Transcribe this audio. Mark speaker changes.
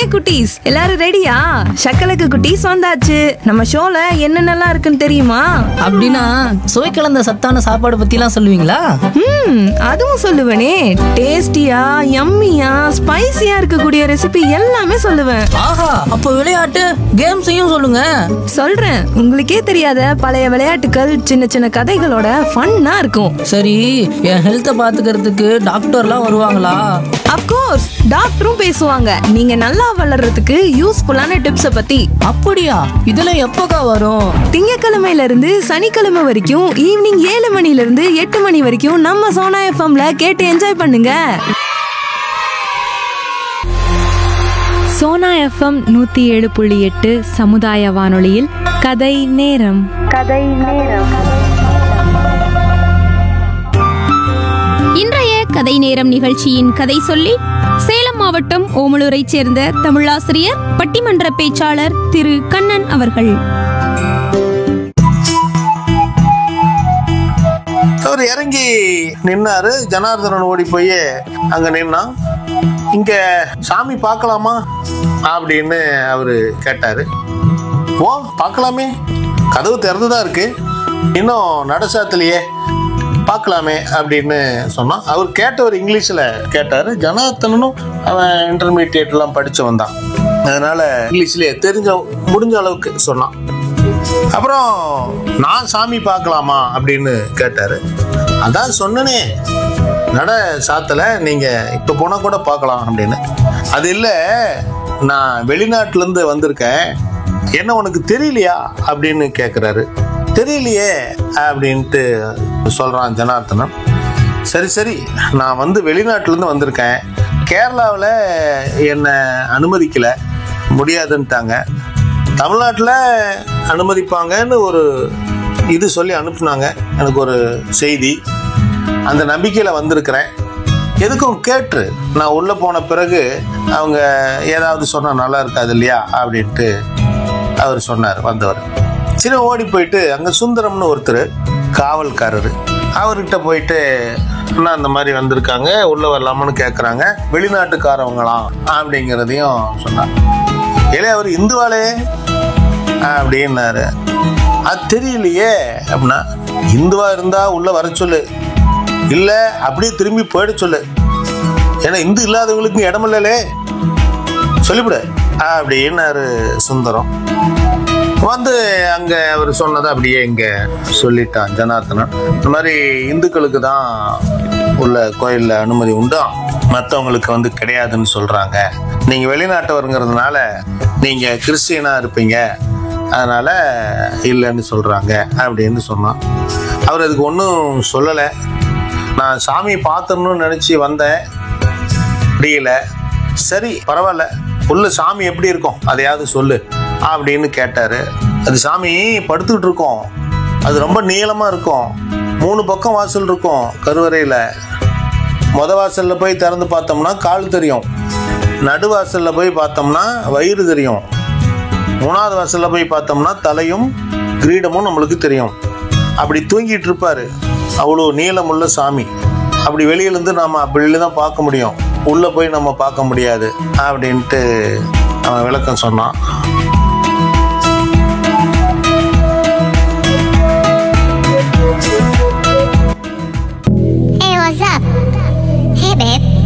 Speaker 1: குட்டீஸ் எல்லாரும் ரெடியா சக்கலக்கு குட்டீஸ் வந்தாச்சு நம்ம ஷோல என்னென்னலாம் இருக்குன்னு தெரியுமா
Speaker 2: அப்படின்னா சுவை கலந்த சத்தான சாப்பாடு பத்திலாம் சொல்லுவீங்களா
Speaker 1: ம் அதுவும் சொல்லுவேனே டேஸ்டியா யம்மியா ஸ்பைசியா இருக்கக்கூடிய ரெசிபி எல்லாமே சொல்லுவேன்
Speaker 2: ஆஹா அப்போ விளையாட்டு கேம்ஸையும் சொல்லுங்க
Speaker 1: சொல்றேன் உங்களுக்கே தெரியாத பழைய விளையாட்டுகள் சின்ன சின்ன கதைகளோட ஃபன்னா இருக்கும்
Speaker 2: சரி என் ஹெல்த்தை பாத்துக்கிறதுக்கு டாக்டர்லாம் வருவாங்களா
Speaker 1: அப்கோர்ஸ் டாக்டரும் பேசுவாங்க நீங்க நல்லா வளர்றதுக்கு யூஸ்ஃபுல்லான டிப்ஸை பத்தி
Speaker 2: அப்படியா இதெல்லாம் எப்போக்கா வரும்
Speaker 1: திங்கக்கிழமையில இருந்து சனிக்கிழமை வரைக்கும் ஈவினிங் ஏழு மணில இருந்து எட்டு மணி வரைக்கும் நம்ம சோனா எஃப்எம்ல கேட்டு என்ஜாய் பண்ணுங்க
Speaker 3: சோனா எஃப்எம் நூத்தி ஏழு புள்ளி எட்டு சமுதாய வானொலியில் கதை நேரம்
Speaker 4: இன்றைய கதை நேரம் நிகழ்ச்சியின் கதை சொல்லி சேலம் மாவட்டம் ஓமலூரைச் சேர்ந்த தமிழாசிரியர் பட்டிமன்ற பேச்சாளர் திரு கண்ணன் அவர்கள்
Speaker 5: அவர் இறங்கி நின்னாரு ஜனார்தனன் ஓடி போய் அங்க நின்னான் இங்க சாமி பார்க்கலாமா அப்படின்னு அவரு கேட்டாரு ஓ பார்க்கலாமே கதவு திறந்துதான் இருக்கு இன்னும் நடசாத்திலேயே பார்க்கலாமே அப்படின்னு சொன்னான் அவர் கேட்டவர் இங்கிலீஷில் கேட்டார் ஜனார்த்தனனும் அவன் இன்டர்மீடியட்லாம் படித்தவன் தான் அதனால இங்கிலீஷ்லேயே தெரிஞ்ச முடிஞ்ச அளவுக்கு சொன்னான் அப்புறம் நான் சாமி பார்க்கலாமா அப்படின்னு கேட்டாரு அதான் சொன்னனே நட சாத்தல நீங்க இப்ப போனா கூட பார்க்கலாம் அப்படின்னு அது இல்ல நான் வெளிநாட்டுல இருந்து வந்திருக்கேன் என்ன உனக்கு தெரியலையா அப்படின்னு கேக்குறாரு தெரியலையே அப்படின்ட்டு சொல்றான் ஜனார்த்தனன் சரி சரி நான் வந்து வெளிநாட்டுல இருந்து வந்திருக்கேன் கேரளாவில் என்னை அனுமதிக்கல முடியாதுன்ட்டாங்க தமிழ்நாட்டில் அனுமதிப்பாங்கன்னு ஒரு இது சொல்லி அனுப்புனாங்க எனக்கு ஒரு செய்தி அந்த நம்பிக்கையில் வந்திருக்கிறேன் எதுக்கும் கேட்டு நான் உள்ளே போன பிறகு அவங்க ஏதாவது சொன்னால் நல்லா இருக்காது இல்லையா அப்படின்ட்டு அவர் சொன்னார் வந்தவர் சரி ஓடி போயிட்டு அங்கே சுந்தரம்னு ஒருத்தர் காவல்காரர் அவர்கிட்ட போயிட்டு அண்ணா இந்த மாதிரி வந்திருக்காங்க உள்ளே வரலாமான்னு கேட்குறாங்க வெளிநாட்டுக்காரவங்களாம் அப்படிங்கிறதையும் சொன்னார் ஏலே அவர் இந்துவாளே அப்படின்னாரு அது தெரியலையே அப்படின்னா இந்துவா இருந்தா உள்ள வர சொல்லு இல்ல அப்படியே திரும்பி போயிட சொல்லு ஏன்னா இந்து இல்லாதவங்களுக்கு இடமில்லலே சொல்லிவிடு அப்படின்னாரு சுந்தரம் வந்து அங்க அவர் சொன்னதை அப்படியே இங்க சொல்லிட்டான் ஜனார்த்தனன் இந்த மாதிரி இந்துக்களுக்கு தான் உள்ள கோயில்ல அனுமதி உண்டா மற்றவங்களுக்கு வந்து கிடையாதுன்னு சொல்றாங்க நீங்க வெளிநாட்டவருங்கிறதுனால நீங்க கிறிஸ்டியனா இருப்பீங்க அதனால இல்லைன்னு சொல்றாங்க அப்படின்னு சொன்னான் அவர் அதுக்கு ஒன்றும் சொல்லலை நான் சாமியை பார்த்துடணும்னு நினச்சி வந்தேன் முடியல சரி பரவாயில்ல உள்ள சாமி எப்படி இருக்கும் அதையாவது சொல்லு அப்படின்னு கேட்டாரு அது சாமி படுத்துக்கிட்டு இருக்கோம் அது ரொம்ப நீளமா இருக்கும் மூணு பக்கம் வாசல் இருக்கும் கருவறையில முத வாசல்ல போய் திறந்து பார்த்தோம்னா கால் தெரியும் நடுவாசல்ல போய் பார்த்தோம்னா வயிறு தெரியும் மூணாவது வாசல்ல போய் பார்த்தோம்னா தலையும் கிரீடமும் நம்மளுக்கு தெரியும் அப்படி தூங்கிட்டு இருப்பாரு அவ்வளோ நீளமுள்ள சாமி அப்படி வெளியிலேருந்து நாம வெளியில தான் பார்க்க முடியும் உள்ள போய் நம்ம பார்க்க முடியாது அப்படின்ட்டு அவன் விளக்கம் சொன்னான்
Speaker 6: Hey, what's up? Hey, babe.